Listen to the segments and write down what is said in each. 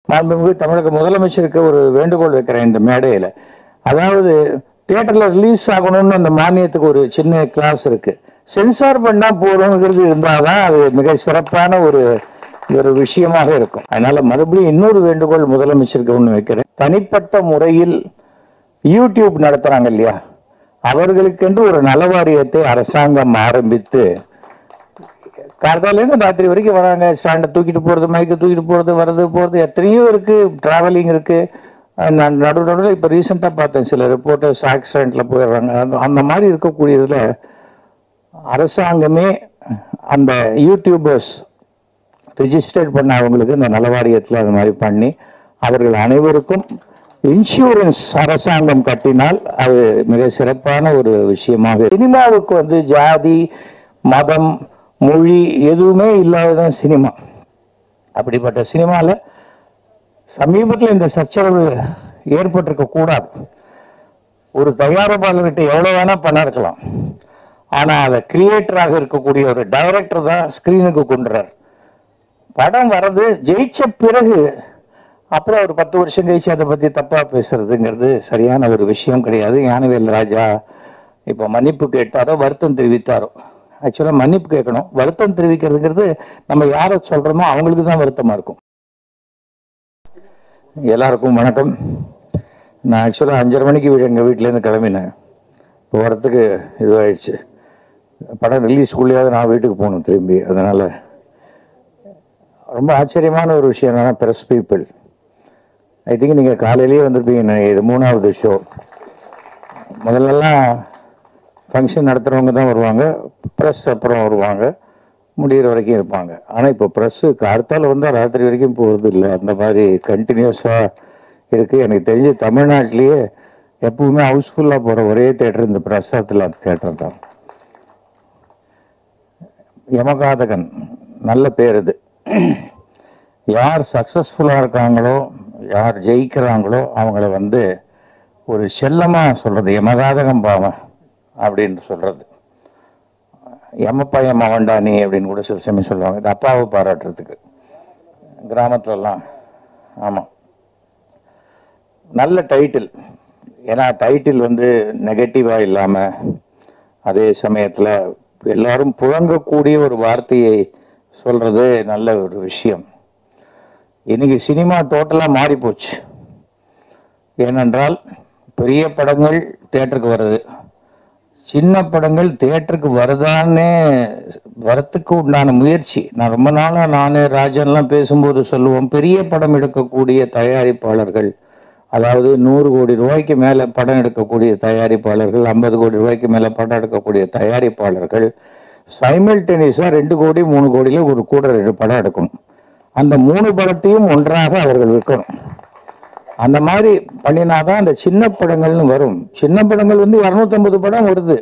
மாண்புமிகு தமிழக முதலமைச்சருக்கு ஒரு வேண்டுகோள் வைக்கிறேன் இந்த மேடையில அதாவது தியேட்டர்ல ரிலீஸ் ஆகணும்னு அந்த மானியத்துக்கு ஒரு சின்ன கிளாஸ் இருக்கு சென்சார் பண்ணா போறோங்கிறது இருந்தாதான் அது மிக சிறப்பான ஒரு ஒரு விஷயமாக இருக்கும் அதனால மறுபடியும் இன்னொரு வேண்டுகோள் முதலமைச்சருக்கு ஒண்ணு வைக்கிறேன் தனிப்பட்ட முறையில் யூடியூப் நடத்துறாங்க இல்லையா அவர்களுக்கென்று ஒரு நலவாரியத்தை அரசாங்கம் ஆரம்பித்து கார்த்தாலேருந்து ராத்திரி வரைக்கும் வராங்க ஸ்டாண்டை தூக்கிட்டு போறது மைக்கை தூக்கிட்டு போறது வர்றது போறது எத்தனையோ இருக்கு டிராவலிங் இருக்கு அஹ் நான் நடு நடுவில் இப்போ ரீசெண்டாக பார்த்தேன் சில ரிப்போர்ட்டர்ஸ் ஆக்சிடென்ட்ல போயிடுறாங்க அந்த அந்த மாதிரி இருக்கக்கூடியதுல அரசாங்கமே அந்த யூடியூபர்ஸ் ரிஜிஸ்டர்ட் பண்ண அவங்களுக்கு இந்த நலவாரியத்தில் அது மாதிரி பண்ணி அவர்கள் அனைவருக்கும் இன்சூரன்ஸ் அரசாங்கம் கட்டினால் அது மிக சிறப்பான ஒரு விஷயமாக இருக்கும். சினிமாவுக்கு வந்து ஜாதி மதம் மொழி எதுவுமே இல்லாததான் சினிமா அப்படிப்பட்ட சினிமாவில் சமீபத்தில் இந்த சச்சரவு ஏற்பட்டிருக்க கூடாது ஒரு தயாரிப்பாளர்கிட்ட எவ்வளவு வேணா பணம் இருக்கலாம் ஆனா அதை கிரியேட்டராக இருக்கக்கூடிய ஒரு டைரக்டர் தான் ஸ்கிரீனுக்கு கொண்டுறார் படம் வர்றது ஜெயிச்ச பிறகு அப்புறம் ஒரு பத்து வருஷம் கழிச்சு அதை பத்தி தப்பா பேசுறதுங்கிறது சரியான ஒரு விஷயம் கிடையாது ஞானவேல் ராஜா இப்ப மன்னிப்பு கேட்டாரோ வருத்தம் தெரிவித்தாரோ ஆக்சுவலா மன்னிப்பு கேட்கணும் வருத்தம் தெரிவிக்கிறதுங்கிறது நம்ம யாரை சொல்றோமோ அவங்களுக்கு தான் வருத்தமா இருக்கும் எல்லாருக்கும் வணக்கம் நான் ஆக்சுவலாக அஞ்சரை மணிக்கு வீடு எங்கள் வீட்டிலேருந்து கிளம்பினேன் இப்போ வரத்துக்கு இதுவாயிடுச்சு படம் ரிலீஸ்க்குள்ளேயாவது நான் வீட்டுக்கு போகணும் திரும்பி அதனால் ரொம்ப ஆச்சரியமான ஒரு விஷயம் என்னன்னா ப்ரெஸ் பீப்புள் ஐ திங்க் நீங்கள் காலையிலேயே வந்திருப்பீங்க நினைக்கிறேன். இது மூணாவது ஷோ முதல்லலாம் ஃபங்க்ஷன் நடத்துகிறவங்க தான் வருவாங்க ப்ரெஸ் அப்புறம் வருவாங்க முடியிற வரைக்கும் இருப்பாங்க ஆனால் இப்போ ப்ரெஸ்ஸு கார்த்தால வந்தால் ராத்திரி வரைக்கும் போகிறது இல்லை அந்த மாதிரி கண்டினியூஸாக இருக்குது எனக்கு தெரிஞ்சு தமிழ்நாட்டிலேயே எப்பவுமே ஹவுஸ்ஃபுல்லாக போகிற ஒரே தேட்டர் இந்த பிரசாத்தில் தேட்டர் தான் யமகாதகன் நல்ல பேர் இது யார் சக்ஸஸ்ஃபுல்லாக இருக்காங்களோ யார் ஜெயிக்கிறாங்களோ அவங்கள வந்து ஒரு செல்லமாக சொல்கிறது யமகாதகம் பாவம் அப்படின்னு சொல்கிறது எம்மப்பா எம்ம வண்டானி அப்படின்னு கூட சில சமயம் சொல்லுவாங்க இது அப்பாவை பாராட்டுறதுக்கு கிராமத்துலலாம் ஆமாம் நல்ல டைட்டில் ஏன்னா டைட்டில் வந்து நெகட்டிவாக இல்லாமல் அதே சமயத்தில் எல்லாரும் புழங்கக்கூடிய ஒரு வார்த்தையை சொல்றது நல்ல ஒரு விஷயம் இன்னைக்கு சினிமா டோட்டலாக மாறி போச்சு ஏனென்றால் பெரிய படங்கள் தேட்டருக்கு வருது சின்ன படங்கள் தேட்டருக்கு வருதான்னு வரத்துக்கு உண்டான முயற்சி நான் ரொம்ப நாளா நானு ராஜன்லாம் பேசும்போது சொல்லுவோம் பெரிய படம் எடுக்கக்கூடிய தயாரிப்பாளர்கள் அதாவது நூறு கோடி ரூபாய்க்கு மேல படம் எடுக்கக்கூடிய தயாரிப்பாளர்கள் ஐம்பது கோடி ரூபாய்க்கு மேல படம் எடுக்கக்கூடிய தயாரிப்பாளர்கள் சைமல்டேனியஸா ரெண்டு கோடி மூணு கோடியில ஒரு கூட ரெண்டு படம் எடுக்கணும் அந்த மூணு படத்தையும் ஒன்றாக அவர்கள் விற்கணும் அந்த மாதிரி பண்ணினாதான் அந்த சின்ன படங்கள்னு வரும் சின்ன படங்கள் வந்து 250 படம் வருது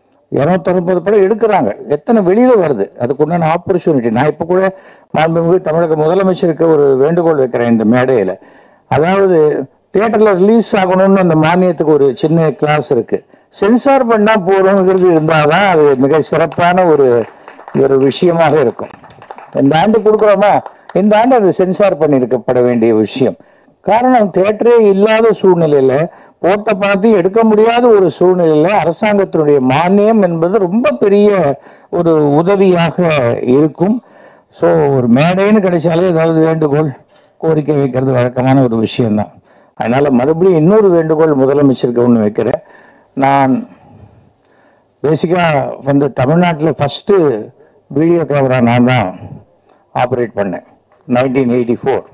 250 படம் எடுக்கிறாங்க எத்தனை வெளியில வருது அதுக்கு உண்டான ஆப்பர்ச்சுனிட்டி நான் இப்ப கூட மாண்புமிகு தமிழக முதலமைச்சருக்கு ஒரு வேண்டுகோள் வைக்கிறேன் இந்த மேடையில அதாவது தியேட்டர்ல ரிலீஸ் ஆகணும்னு அந்த மானியத்துக்கு ஒரு சின்ன கிளாஸ் இருக்கு சென்சார் பண்ணா போறோங்கிறது இருந்தாதான் அது மிக சிறப்பான ஒரு ஒரு விஷயமாக இருக்கும் இந்த ஆண்டு கொடுக்குறோமா இந்த ஆண்டு அது சென்சார் பண்ணியிருக்கப்பட வேண்டிய விஷயம் காரணம் தேட்டரே இல்லாத சூழ்நிலையில போட்ட பணத்தையும் எடுக்க முடியாத ஒரு சூழ்நிலையில அரசாங்கத்தினுடைய மானியம் என்பது ரொம்ப பெரிய ஒரு உதவியாக இருக்கும் ஸோ ஒரு மேடைன்னு கிடைச்சாலே ஏதாவது வேண்டுகோள் கோரிக்கை வைக்கிறது வழக்கமான ஒரு விஷயம்தான் அதனால மறுபடியும் இன்னொரு வேண்டுகோள் முதலமைச்சருக்கு ஒன்று வைக்கிறேன் நான் பேசிக்காக வந்து தமிழ்நாட்டில் ஃபஸ்ட்டு வீடியோ கேமரா நான் தான் ஆப்ரேட் பண்ணேன் நைன்டீன் எயிட்டி ஃபோர்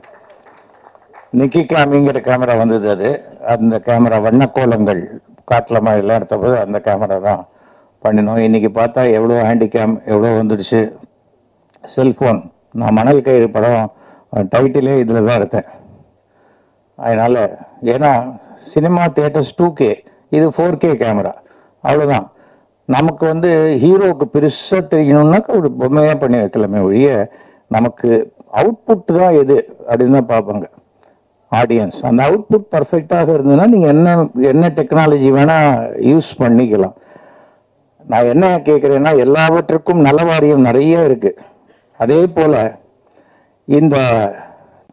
நிக்கி கேமிங்கிற கேமரா வந்தது அது அந்த கேமரா வண்ணக்கோலங்கள் காட்டில் மாதிரிலாம் எடுத்தபோது அந்த கேமரா தான் பண்ணினோம் இன்னைக்கு பார்த்தா எவ்வளோ ஹேண்டிகேம் எவ்வளோ வந்துடுச்சு செல்ஃபோன் நான் மணல் கயிறு படம் டைட்டிலே இதில் தான் எடுத்தேன் அதனால ஏன்னா சினிமா தியேட்டர்ஸ் டூ கே இது ஃபோர் கே கேமரா அவ்வளோதான் நமக்கு வந்து ஹீரோவுக்கு பெருசாக தெரியணும்னாக்கா ஒரு பொம்மையாக பண்ணி வைக்கலாமே ஒழிய நமக்கு அவுட்புட் தான் எது அப்படின்னு தான் பார்ப்பாங்க ஆடியன்ஸ் அந்த அவுட்புட் பர்ஃபெக்டாக இருந்ததுன்னா நீங்கள் என்ன என்ன டெக்னாலஜி வேணால் யூஸ் பண்ணிக்கலாம் நான் என்ன கேட்குறேன்னா எல்லாவற்றுக்கும் நலவாரியம் நிறைய இருக்கு அதே போல இந்த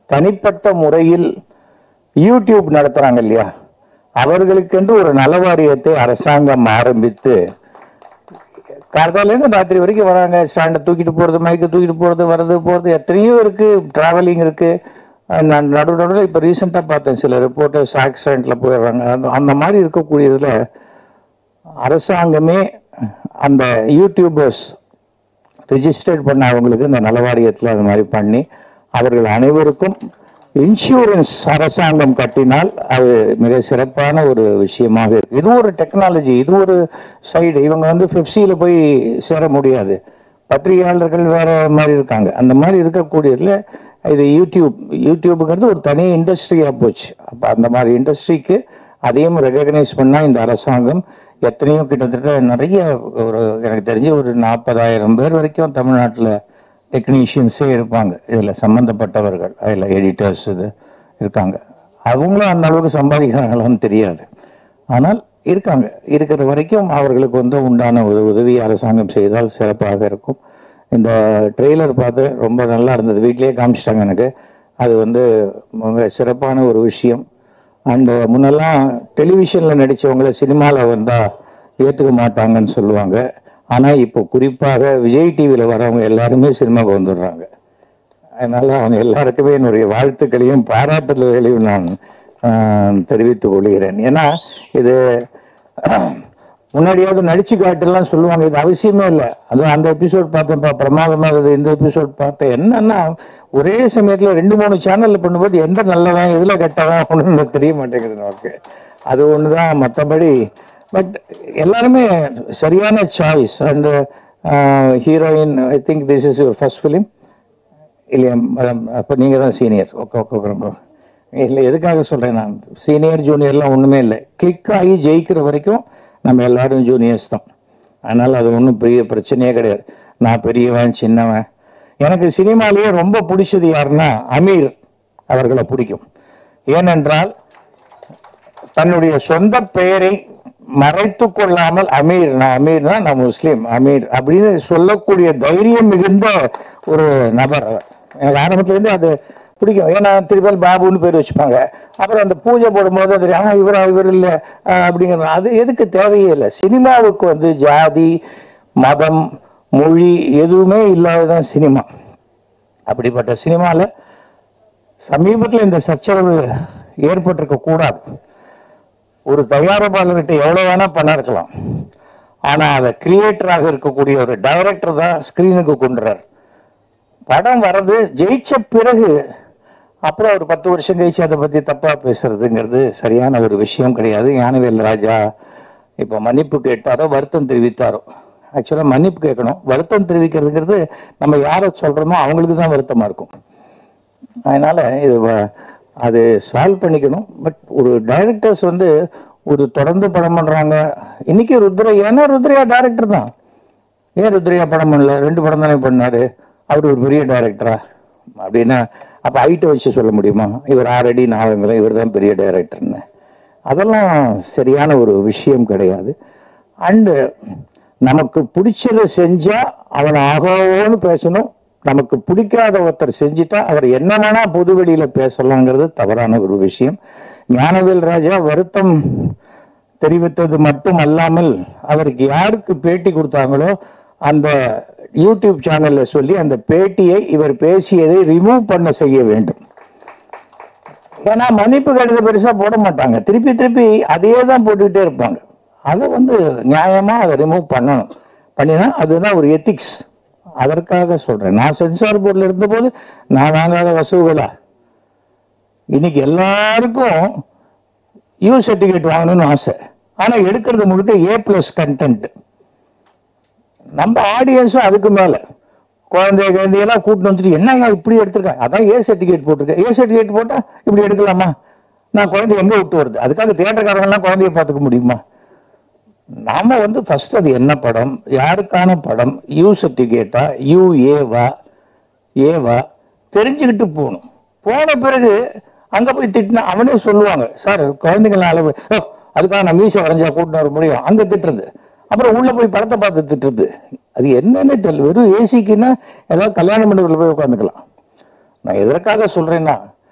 தனிப்பட்ட முறையில் யூடியூப் நடத்துறாங்க இல்லையா அவர்களுக்கென்று ஒரு நல வாரியத்தை அரசாங்கம் ஆரம்பித்து காலையிலேருந்து ராத்திரி வரைக்கும் வராங்க ஸ்டாண்டை தூக்கிட்டு போகிறது மைக்கை தூக்கிட்டு போகிறது வர்றது போகிறது எத்தனையோ இருக்குது ட்ராவலிங் இருக்குது நான் நடு நடுவில் இப்போ ரீசெண்டாக பார்த்தேன் சில ரிப்போர்ட்டர்ஸ் ஆக்சிடெண்ட்டில் போயிடுறாங்க அந்த அந்த மாதிரி இருக்கக்கூடியதில் அரசாங்கமே அந்த யூடியூபர்ஸ் ரிஜிஸ்டர்ட் பண்ண அவங்களுக்கு இந்த நலவாரியத்தில் அது மாதிரி பண்ணி அவர்கள் அனைவருக்கும் இன்சூரன்ஸ் அரசாங்கம் கட்டினால் அது மிக சிறப்பான ஒரு விஷயமாக இருக்கு இது ஒரு டெக்னாலஜி இது ஒரு சைடு இவங்க வந்து ஃபிப்சியில் போய் சேர முடியாது பத்திரிகையாளர்கள் வேற மாதிரி இருக்காங்க அந்த மாதிரி இருக்கக்கூடியதுல இது யூடியூப் யூடியூபுங்கிறது ஒரு தனி இண்டஸ்ட்ரியாக போச்சு அப்போ அந்த மாதிரி இண்டஸ்ட்ரிக்கு அதையும் ரெகக்னைஸ் பண்ணால் இந்த அரசாங்கம் எத்தனையோ கிட்டத்தட்ட நிறைய ஒரு எனக்கு தெரிஞ்சு ஒரு நாற்பதாயிரம் பேர் வரைக்கும் தமிழ்நாட்டில் டெக்னீஷியன்ஸே இருப்பாங்க இதில் சம்மந்தப்பட்டவர்கள் அதில் எடிட்டர்ஸ் இது இருக்காங்க அவங்களும் அந்த அளவுக்கு சம்பாதிக்கிறாங்களான்னு தெரியாது ஆனால் இருக்காங்க இருக்கிற வரைக்கும் அவர்களுக்கு வந்து உண்டான ஒரு உதவி அரசாங்கம் செய்தால் சிறப்பாக இருக்கும் இந்த ட்ரெய்லர் பார்த்து ரொம்ப நல்லா இருந்தது வீட்டிலேயே காமிச்சிட்டாங்க எனக்கு அது வந்து மிக சிறப்பான ஒரு விஷயம் அண்ட் முன்னெல்லாம் டெலிவிஷனில் நடித்தவங்கள சினிமாவில் வந்தால் ஏற்றுக்க மாட்டாங்கன்னு சொல்லுவாங்க ஆனால் இப்போ குறிப்பாக விஜய் டிவியில் வரவங்க எல்லாருமே சினிமாவுக்கு வந்துடுறாங்க அதனால அவங்க எல்லாருக்குமே என்னுடைய வாழ்த்துக்களையும் பாராட்டுதல்களையும் நான் ஆஹ், தெரிவித்துக் கொள்கிறேன் ஏன்னா இது முன்னாடியாவது நடிச்சு காட்டுலாம் சொல்லுவாங்க இது அவசியமே இல்லை அது அந்த எபிசோட் பார்த்தேன்ப்பா பிரமாதமா இருக்குது இந்த எபிசோட் பார்த்தேன் என்னன்னா ஒரே சமயத்துல ரெண்டு மூணு சேனல்ல பண்ணும்போது எந்த நல்லவன் எதுல கெட்டவன் ஒன்றும் தெரிய மாட்டேங்குது நமக்கு அது ஒண்ணுதான் மற்றபடி பட் எல்லாருமே சரியான choice and heroine I think this is your first film இல்லையா மேடம் அப்போ நீங்கள் தான் சீனியர் ஓகே ஓகே ஓகே இல்லை எதுக்காக சொல்கிறேன் நான் சீனியர் ஜூனியர்லாம் ஒன்றுமே இல்லை கிளிக் ஆகி ஜெயிக்கிற வரைக்கும் நம்ம எல்லாரும் ஜூனியர்ஸ் தான் அதனால் அது ஒன்றும் பெரிய பிரச்சனையே கிடையாது நான் பெரியவன் சின்னவன் எனக்கு சினிமாலேயே ரொம்ப பிடிச்சது யாருன்னா அமீர் அவர்களை பிடிக்கும் ஏனென்றால் தன்னுடைய சொந்த பெயரை மறைத்து கொள்ளாமல் அமீர் நான் அமீர் தான் நான் முஸ்லீம் அமீர் அப்படின்னு சொல்லக்கூடிய தைரியம் மிகுந்த ஒரு நபர் அவர். எனக்கு ஆரம்பத்துல இருந்து அது பிடிக்கும் ஏன்னா திருப்பி பாபுன்னு பேர் வச்சுப்பாங்க அப்புறம் அந்த பூஜை போடும்போது தெரியும் ஆ இவர் இவர் இல்லை அப்படிங்கிற அது எதுக்கு தேவையே இல்லை சினிமாவுக்கு வந்து ஜாதி மதம் மொழி எதுவுமே இல்லாததான் சினிமா அப்படிப்பட்ட சினிமாவில் சமீபத்தில் இந்த சச்சரவு ஏற்பட்டிருக்க கூடாது ஒரு தயாரிப்பாளர்கிட்ட எவ்வளவு வேணா பணம் இருக்கலாம் ஆனா அதை கிரியேட்டராக இருக்கக்கூடிய ஒரு டைரக்டர் தான் ஸ்கிரீனுக்கு கொண்டுறார் படம் வர்றது ஜெயிச்ச பிறகு அப்புறம் ஒரு பத்து வருஷம் கழிச்சு அதை பத்தி தப்பா பேசுறதுங்கிறது சரியான ஒரு விஷயம் கிடையாது ஞானவேல் ராஜா இப்போ மன்னிப்பு கேட்டாரோ வருத்தம் தெரிவித்தாரோ ஆக்சுவலாக மன்னிப்பு கேட்கணும் வருத்தம் தெரிவிக்கிறதுங்கிறது நம்ம யாரை சொல்றோமோ அவங்களுக்கு தான் வருத்தமா இருக்கும் அதனால இது வ- அது சால்வ் பண்ணிக்கணும் பட் ஒரு டைரக்டர்ஸ் வந்து ஒரு தொடர்ந்து படம் பண்றாங்க இன்னைக்கு ருத்ரா ஏன்னா ருத்ரையா டைரக்டர் தான் ஏன் ருத்ரையா படம் பண்ணல ரெண்டு படம் தானே பண்ணாரு அவர் ஒரு பெரிய டைரக்டரா அப்படின்னா அப்ப ஹைட்டை வச்சு சொல்ல முடியுமா இவர் ஆல்ரெடி நாவங்களும் இவர் தான் பெரிய டைரக்டர்னு அதெல்லாம் சரியான ஒரு விஷயம் கிடையாது அண்டு நமக்கு பிடிச்சதை செஞ்சா அவன் ஆகோன்னு பேசணும் நமக்கு பிடிக்காத ஒருத்தர் செஞ்சுட்டா அவர் என்ன வேணா பொது வெளியில பேசலாங்கிறது தவறான ஒரு விஷயம் ஞானவேல் ராஜா வருத்தம் தெரிவித்தது மட்டும் அல்லாமல் அவருக்கு யாருக்கு பேட்டி கொடுத்தாங்களோ அந்த யூடியூப் சேனல்ல சொல்லி அந்த பேட்டியை இவர் பேசியதை ரிமூவ் பண்ண செய்ய வேண்டும் ஏன்னா மன்னிப்பு கடித பெருசா போட மாட்டாங்க திருப்பி திருப்பி அதையே தான் போட்டுக்கிட்டே இருப்பாங்க அதை வந்து நியாயமா அதை ரிமூவ் பண்ணணும் பண்ணினா அதுதான் ஒரு எத்திக்ஸ் அதற்காக சொல்றேன் நான் சென்சார் போர்டில் இருந்தபோது நான் வாங்காத வசூகளா இன்னைக்கு எல்லாருக்கும் யூ சர்டிஃபிகேட் வாங்கணும்னு ஆசை ஆனா எடுக்கிறது முழுக்க ஏ பிளஸ் கண்டென்ட் நம்ம ஆடியன்ஸும் அதுக்கு மேல குழந்தை குழந்தையெல்லாம் கூட்டிட்டு வந்துட்டு என்னங்க இப்படி எடுத்திருக்கேன் அதான் ஏ சர்டிஃபிகேட் போட்டிருக்கேன் ஏ சர்டிஃபிகேட் போட்டா இப்படி எடுக்கலாமா நான் குழந்தை எங்க விட்டு வருது அதுக்காக தியேட்டர்காரங்கெல்லாம் குழந்தைய பார்த்துக்க முடியுமா நாம வந்து ஃபர்ஸ்ட் அது என்ன படம் யாருக்கான படம் யூ சர்டிஃபிகேட்டா யூ ஏவா ஏவா தெரிஞ்சுக்கிட்டு போகணும் போன பிறகு அங்க போய் திட்டினா அவனே சொல்லுவாங்க சார் குழந்தைங்களால போய், "ஓ, அதுக்காக நான் மீசை வரைஞ்சா கூட்டிட்டு வர முடியும் அங்க திட்டுறது அப்புறம் உள்ள போய் படத்தை பார்த்து திட்டுறது அது என்னன்னே தெரியல வெறும் ஏசிக்குன்னா ஏதாவது கல்யாண மண்டபத்தில் போய் உட்காந்துக்கலாம் நான் எதற்காக சொல்றேன்னா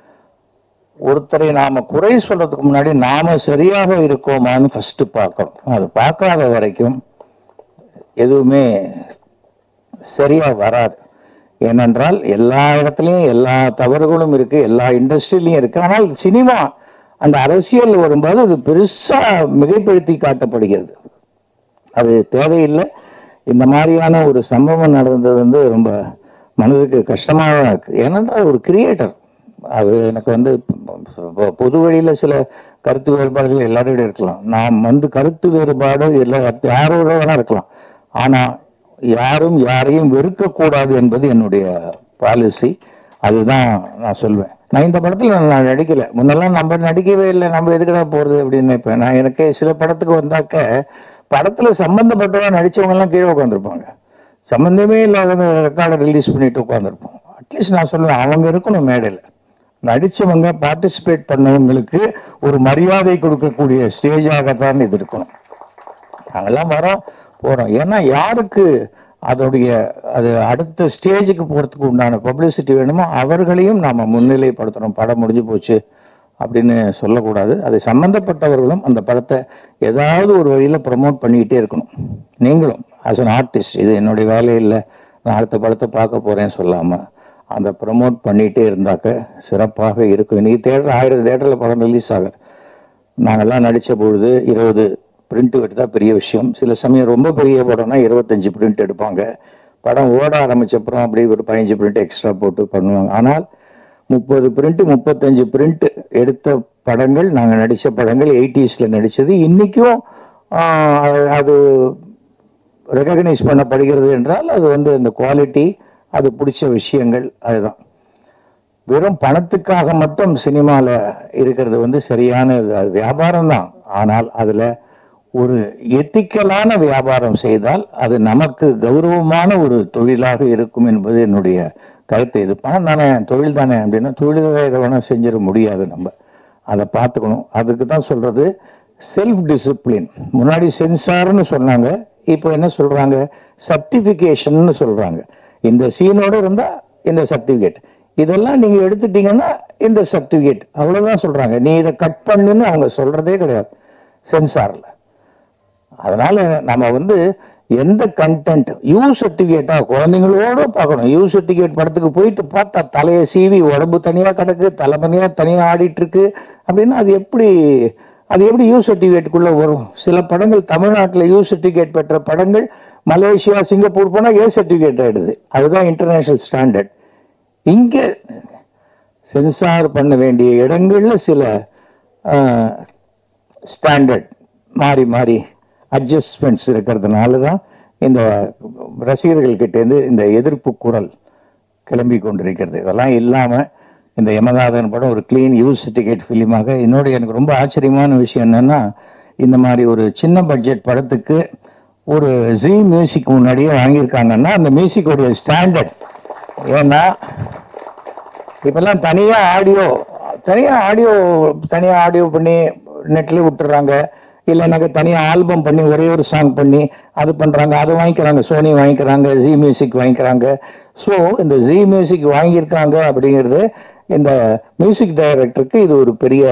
ஒருத்தரை நாம குறை சொல்றதுக்கு முன்னாடி நாம சரியாக இருக்கோமான்னு ஃபர்ஸ்ட் பார்க்கணும் அது பார்க்காத வரைக்கும் எதுவுமே சரியா வராது ஏனென்றால் எல்லா இடத்துலையும் எல்லா தவறுகளும் இருக்கு எல்லா இண்டஸ்ட்ரியிலையும் இருக்கு ஆனால் சினிமா அந்த அரசியல் வரும்போது அது பெருசா மிகைப்படுத்தி காட்டப்படுகிறது அது தேவையில்லை இந்த மாதிரியான ஒரு சம்பவம் நடந்தது வந்து ரொம்ப மனதுக்கு கஷ்டமாக தான் இருக்கு ஏனென்றால் ஒரு கிரியேட்டர் அது எனக்கு வந்து பொ- பொது வழியில சில கருத்து வேறுபாடுகள் எல்லாரோட இருக்கலாம் நாம் வந்து கருத்து வேறுபாடு எல்லா யாரோட வேணா இருக்கலாம் ஆனா யாரும் யாரையும் வெறுக்கக்கூடாது என்பது என்னுடைய பாலிசி அதுதான் நான் சொல்வேன் நான் இந்த படத்துல நான் நடிக்கல முன்னெல்லாம் நம்ம நடிக்கவே இல்லை நம்ம எதுக்குடா போறது அப்படின்னு நினைப்பேன் நான் எனக்கு சில படத்துக்கு வந்தாக்க படத்துல சம்பந்தப்பட்டவங்க நடிச்சவங்க எல்லாம் கீழே உட்காந்துருப்பாங்க சம்பந்தமே இல்லாத ரெக்கார்டை ரிலீஸ் பண்ணிட்டு உட்காந்துருப்போம் அட்லீஸ்ட் நான் சொல்லுவேன் அவங்க இருக்கணும் மேடையில் நடிச்சவங்க பார்ட்டிசிபேட் பண்ணவங்களுக்கு ஒரு மரியாதை கொடுக்கக்கூடிய ஸ்டேஜாகத்தான் இது இருக்கணும் நாங்கெல்லாம் வரோம் போறோம் ஏன்னா யாருக்கு அதோடைய அது அடுத்த ஸ்டேஜுக்கு போறதுக்கு உண்டான பப்ளிசிட்டி வேணுமோ அவர்களையும் நாம முன்னிலைப்படுத்தணும் படம் முடிஞ்சு போச்சு அப்படின்னு சொல்லக்கூடாது அது சம்பந்தப்பட்டவர்களும் அந்த படத்தை ஏதாவது ஒரு வழியில ப்ரமோட் பண்ணிக்கிட்டே இருக்கணும் நீங்களும் ஆஸ் an ஆர்டிஸ்ட் இது என்னுடைய வேலை இல்லை நான் அடுத்த படத்தை பார்க்க போறேன்னு சொல்லாம அந்த ப்ரமோட் பண்ணிட்டே இருந்தாக்க சிறப்பாக இருக்கும் இன்னைக்கு தேட்டர் ஆயிரம் தேட்டரில் படம் ரிலீஸ் ஆகுது நாங்கெல்லாம் நடிச்ச பொழுது இருபது பிரிண்ட் எடுத்தா பெரிய விஷயம் சில சமயம் ரொம்ப பெரிய படம்னா இருபத்தஞ்சு பிரிண்ட் எடுப்பாங்க படம் ஓட ஆரம்பிச்ச அப்புறம் அப்படியே ஒரு பதினஞ்சு பிரிண்ட் எக்ஸ்ட்ரா போட்டு பண்ணுவாங்க ஆனால் முப்பது பிரிண்ட் முப்பத்தஞ்சு பிரிண்ட் எடுத்த படங்கள் நாங்கள் நடித்த படங்கள் எயிட்டிஸ்ல நடிச்சது இன்னைக்கும் ஆஹ், அது- அது ரெகக்னைஸ் பண்ணப்படுகிறது என்றால் அது வந்து அந்த குவாலிட்டி அது பிடிச்ச விஷயங்கள் அதுதான் வெறும் பணத்துக்காக மட்டும் சினிமால இருக்கிறது வந்து சரியான இது. அது வியாபாரம் தான் ஆனால் அதுல ஒரு எத்திக்கலான வியாபாரம் செய்தால் அது நமக்கு கௌரவமான ஒரு தொழிலாக இருக்கும் என்பது என்னுடைய கருத்து இது பணம் தானே தொழில் தானே அப்படின்னா தொழிலாக இதை வேணா செஞ்சிட முடியாது நம்ம அதை பார்த்துக்கணும் அதுக்கு தான் சொல்றது செல்ஃப் டிசிப்ளின் முன்னாடி சென்சார்னு சொன்னாங்க இப்போ என்ன சொல்றாங்க சர்டிபிகேஷன் சொல்றாங்க இந்த சீனோட இருந்தா இந்த சர்டிபிகேட் இதெல்லாம் நீங்க எடுத்துட்டீங்கன்னா இந்த சர்டிபிகேட் அவ்வளவுதான் சொல்றாங்க நீ இதை கட் பண்ணுன்னு அவங்க சொல்றதே கிடையாது சென்சார்ல அதனால நம்ம வந்து எந்த கண்டென்ட் யூ சர்டிபிகேட்டா குழந்தைங்களோட பார்க்கணும் யூ சர்டிபிகேட் படத்துக்கு போயிட்டு பார்த்தா தலையை சீவி உடம்பு தனியா கிடக்கு தலைமணியா தனியா ஆடிட்டு இருக்கு அப்படின்னா அது எப்படி அது எப்படி யூ சர்டிபிகேட்டுக்குள்ள வரும் சில படங்கள் தமிழ்நாட்டில் யூ சர்டிபிகேட் பெற்ற படங்கள் மலேசியா சிங்கப்பூர் போனா ஏ சர்டிபிகேட் ஆயிடுது அதுதான் இன்டர்நேஷனல் ஸ்டாண்டர்ட் இங்க சென்சார் பண்ண வேண்டிய இடங்கள்ல சில ஸ்டாண்டர்ட் மாறி மாறி அட்ஜஸ்ட்மெண்ட்ஸ் இருக்கிறதுனால தான் இந்த ரசிகர்கள் கிட்டேருந்து இந்த எதிர்ப்பு குரல் கிளம்பி கொண்டிருக்கிறது இதெல்லாம் இல்லாம இந்த யமநாதன் படம் ஒரு க்ளீன் யூஸ் டிக்கெட் ஃபிலிமாக என்னோட எனக்கு ரொம்ப ஆச்சரியமான விஷயம் என்னன்னா இந்த மாதிரி ஒரு சின்ன பட்ஜெட் படத்துக்கு ஒரு ஜி மியூசிக் முன்னாடியே வாங்கியிருக்காங்கன்னா அந்த மியூசிக்கோடைய ஸ்டாண்டர்ட் ஏன்னா இப்பெல்லாம் தனியா ஆடியோ தனியா ஆடியோ தனியா ஆடியோ பண்ணி நெட்ல விட்டுறாங்க இல்லைனாக்க தனியா ஆல்பம் பண்ணி ஒரே ஒரு சாங் பண்ணி அது பண்றாங்க அது வாங்கிக்கிறாங்க சோனி வாங்கிக்கிறாங்க ஜி மியூசிக் வாங்கிக்கிறாங்க ஸோ இந்த ஜி மியூசிக் வாங்கியிருக்காங்க அப்படிங்கிறது இந்த மியூசிக் டைரக்டருக்கு இது ஒரு பெரிய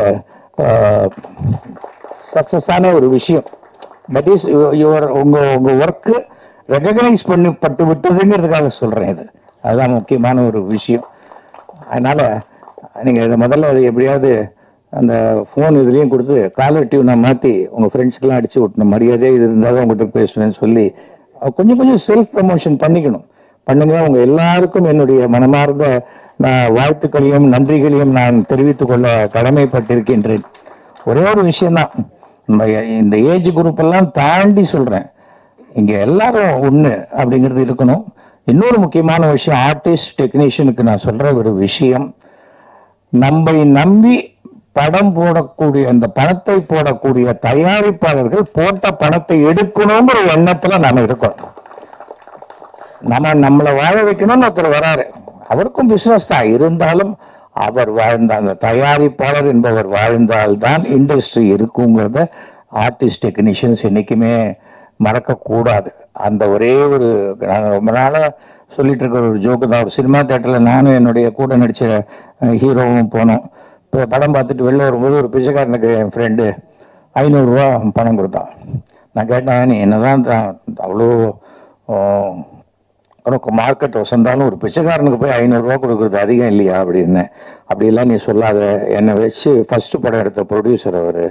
சக்சஸான ஒரு விஷயம் தட் இஸ் யுவர் உங்க உங்க ஒர்க்கு ரெகக்னைஸ் பண்ணப்பட்டு விட்டதுங்கிறதுக்காக சொல்றேன் இது அதுதான் முக்கியமான ஒரு விஷயம் அதனால நீங்க இதை முதல்ல அது எப்படியாவது அந்த ஃபோன் இதுலயும் கொடுத்து காலர் டியூனை மாத்தி உங்க ஃப்ரெண்ட்ஸ்க்கெல்லாம் அடிச்சு விட்டணும் மரியாதை இது இருந்தால் தான் உங்ககிட்ட பேசுவேன்னு சொல்லி அஹ் கொஞ்சம் கொஞ்சம் செல்ஃப் ப்ரமோஷன் பண்ணிக்கணும் பண்ணுங்க உங்க எல்லாருக்கும் என்னுடைய மனமார்ந்த நான் வாழ்த்துக்களையும் நன்றிகளையும் நான் தெரிவித்துக் கொள்ள கடமைப்பட்டிருக்கின்றேன் ஒரே ஒரு விஷயம்தான் நம்ம இந்த ஏஜ் குரூப் எல்லாம் தாண்டி சொல்றேன் இங்க எல்லாரும் ஒண்ணு அப்படிங்கிறது இருக்கணும் இன்னொரு முக்கியமான விஷயம் ஆர்டிஸ்ட் டெக்னீஷியனுக்கு நான் சொல்ற ஒரு விஷயம் நம்மை நம்பி படம் போடக்கூடிய அந்த பணத்தை போடக்கூடிய தயாரிப்பாளர்கள் போட்ட பணத்தை எடுக்கணுங்கிற எண்ணத்துல நாம இருக்கோம் நம்ம நம்மளை வாழ வைக்கணும்னு ஒருத்தர் வராரு அவருக்கும் பிசினஸ் தான் இருந்தாலும் அவர் வாழ்ந்த அந்த தயாரிப்பாளர் என்பவர் வாழ்ந்தால்தான் இண்டஸ்ட்ரி இருக்குங்கிறத ஆர்டிஸ்ட் டெக்னீஷியன்ஸ் என்னைக்குமே மறக்கக்கூடாது அந்த ஒரே ஒரு நான் ரொம்ப நாளா சொல்லிட்டு இருக்கிற ஒரு ஜோக்கு தான் ஒரு சினிமா தேட்டரில் நானும் என்னுடைய கூட நடிச்ச ஹீரோவும் போனோம் இப்போ படம் பார்த்துட்டு வெளில வரும்போது ஒரு பிச்சைக்காரனுக்கு என் ஃப்ரெண்டு ஐநூறுரூவா பணம் கொடுத்தான் நான் கேட்டேன் நீ என்னதான் தான் அவ்வளோ ஆ, உனக்கு மார்க்கெட் வசந்தாலும் ஒரு பிச்சைக்காரனுக்கு போய் ஐநூறுரூவா கொடுக்குறது அதிகம் இல்லையா அப்படின்னு அப்படிலாம் நீ சொல்லாத என்னை வச்சு ஃபர்ஸ்ட் படம் எடுத்த ப்ரொடியூசர் அவர்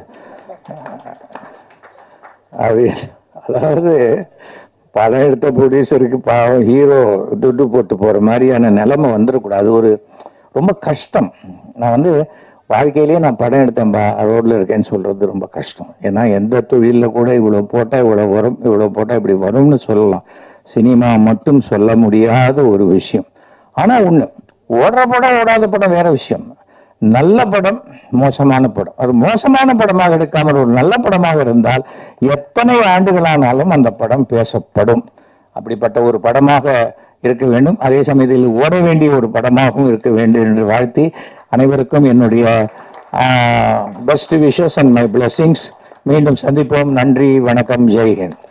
அப்படி அதாவது படம் எடுத்த ப்ரொடியூசருக்கு பாவம் ஹீரோ துட்டு போட்டு போற மாதிரியான நிலைமை வந்துடக்கூடாது அது ஒரு ரொம்ப கஷ்டம் நான் வந்து வாழ்க்கையிலேயே நான் படம் எடுத்தேன் பா ரோட்ல இருக்கேன்னு சொல்றது ரொம்ப கஷ்டம் ஏன்னா எந்த தொழில்ல கூட இவ்வளவு போட்டா இவ்வளவு வரும் இவ்வளவு போட்டா இப்படி வரும்னு சொல்லலாம் சினிமா மட்டும் சொல்ல முடியாத ஒரு விஷயம் ஆனா ஒண்ணு ஓடுற படம் ஓடாத படம் வேற விஷயம் நல்ல படம் மோசமான படம் அது மோசமான படமாக எடுக்காமல் ஒரு நல்ல படமாக இருந்தால் எத்தனை ஆண்டுகளானாலும் அந்த படம் பேசப்படும் அப்படிப்பட்ட ஒரு படமாக இருக்க வேண்டும் அதே சமயத்தில் ஓட வேண்டிய ஒரு படமாகவும் இருக்க வேண்டும் என்று வாழ்த்தி அனைவருக்கும் என்னுடைய best wishes and my blessings மீண்டும் சந்திப்போம் நன்றி வணக்கம் ஜெய் ஹிந்த்